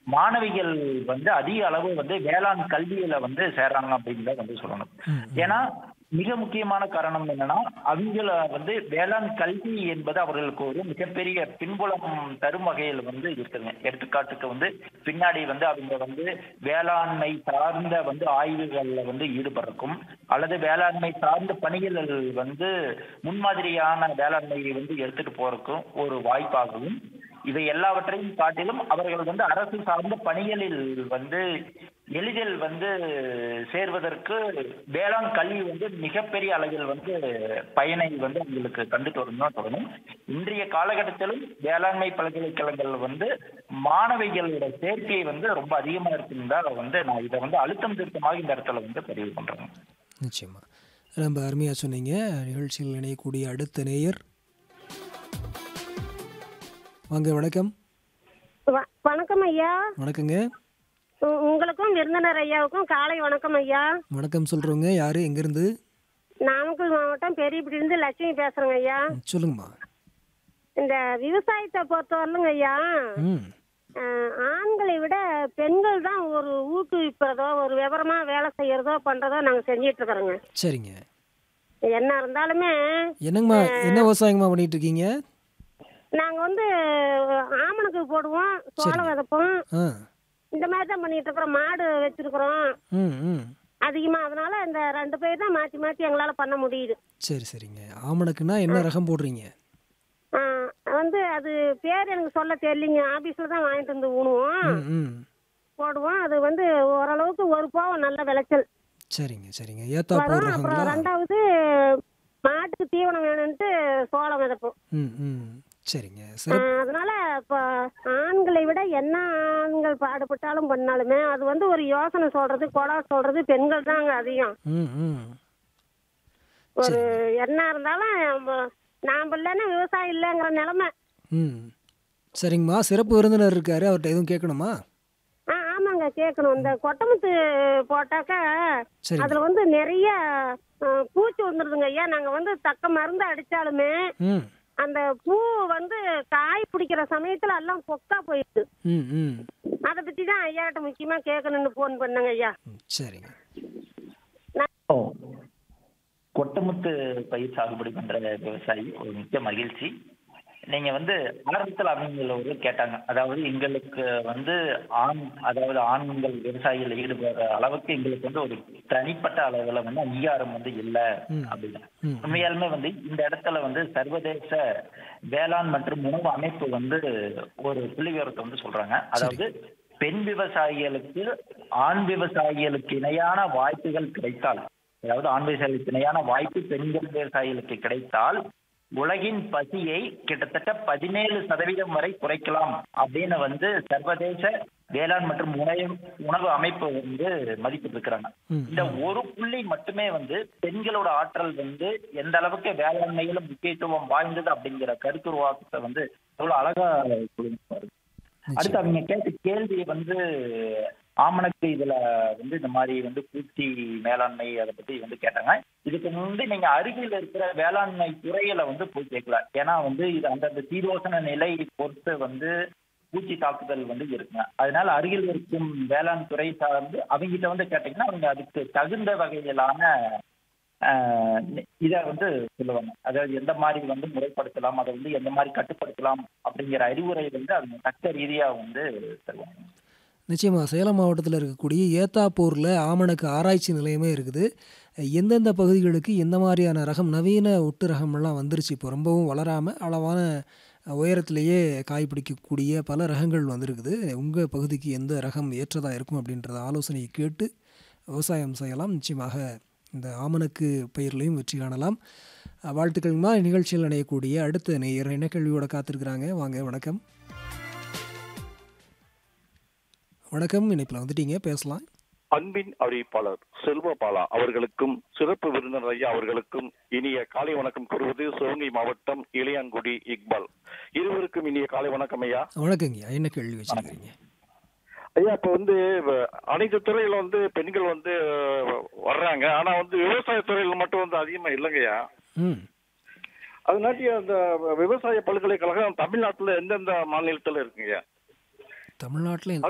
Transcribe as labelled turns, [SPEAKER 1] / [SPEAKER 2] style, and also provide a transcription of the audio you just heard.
[SPEAKER 1] மாணவிகள் வந்து அதிக அளவு வந்து வேளாண் கல்வியில வந்து சேர்றாங்க அப்படின்றத வந்து சொல்லணும்
[SPEAKER 2] ம், ம்.
[SPEAKER 1] ஏன்னா மிக முக்கியமான காரணம் என்னன்னா அவங்கள வந்து வேளாண் கல்வி என்பது அவர்களுக்கு ஒரு மிகப்பெரிய பின்புலம் தரும் வகையில் வந்து இருக்குங்க எடுத்துக்காட்டுக்கு வந்து பின்னாடி வந்து அவங்க வந்து வேளாண்மை சார்ந்த வந்து ஆய்வுகள்ல வந்து ஈடுபடுறக்கும் அல்லது வேளாண்மை சார்ந்த பணிகளில் வந்து முன்மாதிரியான வேளாண்மையை வந்து எடுத்துட்டு போறதுக்கும் ஒரு வாய்ப்பாகவும் இவை எல்லாவற்றையும் காட்டிலும் அவர்கள் வந்து அரசு சார்ந்த பணிகளில் வந்து எளிதில் வந்து சேர்வதற்கு வேளாண் கல்வி வந்து மிகப்பெரிய அளவில் வந்து பயனை வந்து உங்களுக்கு கண்டுட்டு வரணும் சொல்லணும் இன்றைய காலகட்டத்திலும் வேளாண்மை பல்கலைக்கழகங்கள் வந்து மாணவிகளோட சேர்க்கை வந்து ரொம்ப அதிகமா இருக்குன்னு வந்து நான் இதை வந்து அழுத்தம் திருத்தமாக இந்த இடத்துல வந்து பதிவு பண்றேன்
[SPEAKER 2] நிச்சயமா ரொம்ப அருமையாக சொன்னீங்க நிகழ்ச்சியில் இணையக்கூடிய அடுத்த நேயர் வாங்க வணக்கம்
[SPEAKER 3] வ- வணக்கம் ஐயா
[SPEAKER 2] வணக்கங்க
[SPEAKER 3] உ- உங்களுக்கும் விருந்தினர் ஐயாவுக்கும் காலை வணக்கம் ஐயா
[SPEAKER 2] வணக்கம் சொல்கிறவங்க யார் எங்கேருந்து
[SPEAKER 3] நாமக்கல் மாவட்டம் பெரியபடியிலிருந்து லட்சுமி பேசுறேங்க ஐயா
[SPEAKER 2] சொல்லுங்கம்மா
[SPEAKER 3] இந்த விவசாயத்தை பொறுத்தவரையிலுங்க ஐயா
[SPEAKER 2] ம்
[SPEAKER 3] அஹ், ஆண்களை விட பெண்கள் தான் ஒரு ஊக்குவிப்பதோ ஒரு விவரமா வேலை செய்யறதோ பண்றதோ நாங்க செஞ்சிட்டு இருக்கிறோங்க
[SPEAKER 2] சரிங்க
[SPEAKER 3] என்ன இருந்தாலுமே
[SPEAKER 2] என்னங்கம்மா என்ன விவசாயங்கம்மா பண்ணிட்டு இருக்கீங்க
[SPEAKER 3] நாங்க வந்து ஆமணக்கு போடுவோம் சோளம் விதைப்போம்
[SPEAKER 2] ஆ
[SPEAKER 3] இந்த மாதிரி தான் பண்ணிட்டு இருக்கிறோம் மாடு வச்சிருக்கிறோம்
[SPEAKER 2] ம் ம்
[SPEAKER 3] அதிகமா அதனால இந்த ரெண்டு பேர் தான் மாத்தி மாத்தி எங்களால பண்ண முடியுது
[SPEAKER 2] சரி சரிங்க ஆமணக்குன்னா என்ன ரகம் போடுறீங்க
[SPEAKER 3] ஆ, வந்து அது பேர் எனக்கு சொல்ல தெரியலிங்க ஆபீஸ்ல தான் வாங்கிட்டு வந்து ஊனுவோம்
[SPEAKER 2] ம் ம்
[SPEAKER 3] போடுவோம் அது வந்து ஓரளவுக்கு ஒரு போவம் நல்ல விளைச்சல்
[SPEAKER 2] சரிங்க சரிங்க ஏத்தாப்பூர்
[SPEAKER 3] வரும் அப்புறம்
[SPEAKER 2] ரகங்களா
[SPEAKER 3] ரெண்டாவது மாட்டுக்கு தீவனம் வேணும்ட்டு சோளம் விதைப்போம்
[SPEAKER 2] ம் ம் சரிங்க
[SPEAKER 3] ஆ,
[SPEAKER 2] சிறப்பு
[SPEAKER 3] அதனால இப்போ ஆண்களை விட என்ன ஆண்கள் பாடுபட்டாலும் பண்ணாலுமே அது வந்து ஒரு யோசனை சொல்றது கொடா சொல்றது பெண்கள் தாங்க அதிகம்
[SPEAKER 2] ம் ம்
[SPEAKER 3] ஒரு என்ன இருந்தாலும் நம்ம- நாம இல்லைன்னா விவசாயம் இல்லைங்கிற நிலைமை
[SPEAKER 2] ம் சரிங்கம்மா சிறப்பு விருந்தினர் இருக்காரு அவர்கிட்ட எதுவும் கேட்கணுமா
[SPEAKER 3] ஆ ஆமாங்க கேட்கணும் இந்த கொட்டமுத்து போட்டாக்கா
[SPEAKER 2] சரிங்க
[SPEAKER 3] அதுல வந்து நிறைய ஆ, பூச்சி வந்துருதுங்க ஐயா நாங்க வந்து தக்க மருந்து அடிச்சாலுமே
[SPEAKER 2] ம்
[SPEAKER 3] அந்த பூ வந்து காய் பிடிக்கிற சமயத்துல எல்லாம் பொக்கா போயிடுது
[SPEAKER 2] ம் ம்
[SPEAKER 3] அதை பத்தி தான் ஐயாட்ட முக்கியமா கேட்கணும்னு போன் பண்ணங்க ஐயா
[SPEAKER 2] ம், சரிங்க
[SPEAKER 1] ஓ கொட்டமுத்து பயிர் சாகுபடி பண்ற விவசாயி ஒரு மிக்க மகிழ்ச்சி நீங்க வந்து ஆரம்பத்தில் அவங்கள ஒரு கேட்டாங்க அதாவது எங்களுக்கு வந்து ஆண் அதாவது ஆண்கள் விவசாயிகள் ஈடுபடுற அளவுக்கு எங்களுக்கு வந்து ஒரு தனிப்பட்ட அளவுல வந்து அங்கீகாரம் வந்து இல்லை
[SPEAKER 2] ம்.
[SPEAKER 1] அப்படின்னு
[SPEAKER 2] ம்.
[SPEAKER 1] உண்மையாலுமே வந்து இந்த இடத்துல வந்து சர்வதேச வேளாண் மற்றும் உணவு அமைப்பு வந்து ஒரு புள்ளி விவரத்தை வந்து சொல்றாங்க அதாவது பெண் விவசாயிகளுக்கு ஆண் விவசாயிகளுக்கு இணையான வாய்ப்புகள் கிடைத்தால் அதாவது ஆண் விவசாயிகளுக்கு இணையான வாய்ப்பு பெண்கள் விவசாயிகளுக்கு கிடைத்தால் உலகின் பசியை கிட்டத்தட்ட பதினேழு சதவீதம் வரை குறைக்கலாம் அப்படின்னு வந்து சர்வதேச வேளாண் மற்றும் உணவு உணவு அமைப்பு வந்து மதிப்பிட்டு இருக்கிறாங்க
[SPEAKER 2] ம்
[SPEAKER 1] இந்த ஒரு புள்ளி மட்டுமே வந்து பெண்களோட ஆற்றல் வந்து எந்த அளவுக்கு வேளாண்மையில முக்கியத்துவம் வாய்ந்தது அப்படிங்கிற கருத்துருவாக்கத்தை வந்து எவ்வளவு அழகா கொடுப்பாரு அடுத்து அவங்க கேட்ட கேள்வி வந்து ஆமணக்கு இதுல வந்து இந்த மாதிரி வந்து பூச்சி மேலாண்மை அதை பத்தி வந்து கேட்டாங்க இதுக்கு முந்தி நீங்க அருகில் இருக்கிற வேளாண்மை துறையில வந்து போய் கேட்கலாம் ஏன்னா வந்து இது அந்தந்த சீதோசன நிலை பொறுத்து வந்து பூச்சி தாக்குதல் வந்து இருக்குங்க அதனால அருகில் இருக்கும் வேளாண் துறை சார்ந்து அவங்ககிட்ட வந்து கேட்டீங்கன்னா அவங்க அதுக்கு தகுந்த வகையிலான ஆஹ், இதை வந்து சொல்லுவாங்க அதாவது எந்த மாதிரி வந்து முறைப்படுத்தலாம் அதை வந்து எந்த மாதிரி கட்டுப்படுத்தலாம் அப்படிங்கிற அறிவுரை வந்து அவங்க தக்க ரீதியா வந்து தருவாங்க
[SPEAKER 2] நிச்சயமா சேலம் மாவட்டத்தில் இருக்கக்கூடிய ஏத்தாப்பூரில் ஆமணக்கு ஆராய்ச்சி நிலையமே இருக்குது எந்தெந்த பகுதிகளுக்கு எந்த மாதிரியான ரகம் நவீன ஒட்டு ரகமெல்லாம் வந்துருச்சு இப்போ ரொம்பவும் வளராமல் அளவான உயரத்திலேயே காய் பிடிக்கக்கூடிய பல ரகங்கள் வந்திருக்குது உங்கள் பகுதிக்கு எந்த ரகம் ஏற்றதாக இருக்கும் அப்படின்றத ஆலோசனையை கேட்டு விவசாயம் செய்யலாம் நிச்சயமாக இந்த ஆமணக்கு பயிர்லையும் வெற்றி காணலாம் அஹ், வாழ்த்துக்கள்மா நிகழ்ச்சியில் இணையக்கூடிய அடுத்த நேயர் என்ன கேள்வியோட காத்திருக்கிறாங்க வாங்க வணக்கம் வணக்கம் இணைப்பில் வந்துட்டீங்க பேசலாம்
[SPEAKER 4] அன்பின் அறிவிப்பாளர் செல்வபாலா அவர்களுக்கும் சிறப்பு விருந்தினர் ஐயா அவர்களுக்கும் இனிய காலை வணக்கம் கூறுவது சிவகங்கை மாவட்டம் இளையான்குடி இக்பால் இருவருக்கும் இனிய காலை வணக்கம் ஐயா
[SPEAKER 2] வணக்கங்கய்யா என்ன கேள்வி வச்சிருக்கீங்க
[SPEAKER 4] ஐயா இப்ப வந்து வ- அனைத்து துறையில வந்து பெண்கள் வந்து அஹ், வர்றாங்க ஆனா வந்து விவசாய துறையில மட்டும் வந்து அதிகமா இல்லைங்கய்யா
[SPEAKER 2] ம்
[SPEAKER 4] அதனாட்டி அந்த விவசாய பல்கலைக்கழகம் தமிழ்நாட்டுல எந்தெந்த மாநிலத்துல இருக்குங்கய்யா
[SPEAKER 2] தமிழ்நாட்டில்